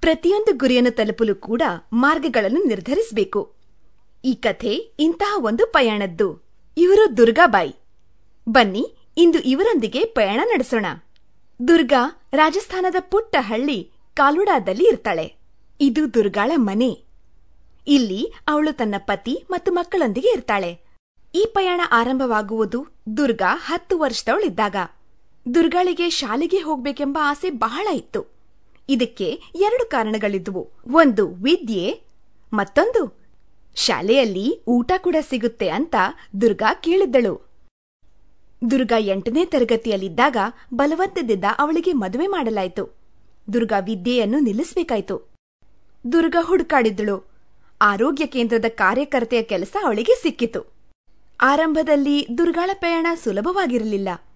ಪ್ರತಿಯೊಂದು ಗುರಿಯನ್ನು ತಲುಪಲು ಕೂಡ ಮಾರ್ಗಗಳನ್ನು ನಿರ್ಧರಿಸಬೇಕು ಈ ಕಥೆ ಇಂತಹ ಒಂದು ಪಯಣದ್ದು ಇವರು ದುರ್ಗಾಬಾಯಿ ಬನ್ನಿ ಇಂದು ಇವರೊಂದಿಗೆ ಪಯಣ ನಡೆಸೋಣ ದುರ್ಗಾ ರಾಜಸ್ಥಾನದ ಪುಟ್ಟ ಹಳ್ಳಿ ಕಾಲುಡಾದಲ್ಲಿ ಇರ್ತಾಳೆ ಇದು ದುರ್ಗಾಳ ಮನೆ ಇಲ್ಲಿ ಅವಳು ತನ್ನ ಪತಿ ಮತ್ತು ಮಕ್ಕಳೊಂದಿಗೆ ಇರ್ತಾಳೆ ಈ ಪಯಣ ಆರಂಭವಾಗುವುದು ದುರ್ಗಾ ಹತ್ತು ವರ್ಷದವಳಿದ್ದಾಗ ದುರ್ಗಾಳಿಗೆ ಶಾಲೆಗೆ ಹೋಗ್ಬೇಕೆಂಬ ಆಸೆ ಬಹಳ ಇತ್ತು ಇದಕ್ಕೆ ಎರಡು ಕಾರಣಗಳಿದ್ವು ಒಂದು ವಿದ್ಯೆ ಮತ್ತೊಂದು ಶಾಲೆಯಲ್ಲಿ ಊಟ ಕೂಡ ಸಿಗುತ್ತೆ ಅಂತ ದುರ್ಗಾ ಕೇಳಿದ್ದಳು ದುರ್ಗಾ ಎಂಟನೇ ತರಗತಿಯಲ್ಲಿದ್ದಾಗ ಬಲವಂತದಿಂದ ಅವಳಿಗೆ ಮದುವೆ ಮಾಡಲಾಯಿತು ದುರ್ಗಾ ವಿದ್ಯೆಯನ್ನು ನಿಲ್ಲಿಸಬೇಕಾಯಿತು ದುರ್ಗಾ ಹುಡುಕಾಡಿದ್ದಳು ಆರೋಗ್ಯ ಕೇಂದ್ರದ ಕಾರ್ಯಕರ್ತೆಯ ಕೆಲಸ ಅವಳಿಗೆ ಸಿಕ್ಕಿತು ಆರಂಭದಲ್ಲಿ ದುರ್ಗಾಳ ಪಯಣ ಸುಲಭವಾಗಿರಲಿಲ್ಲ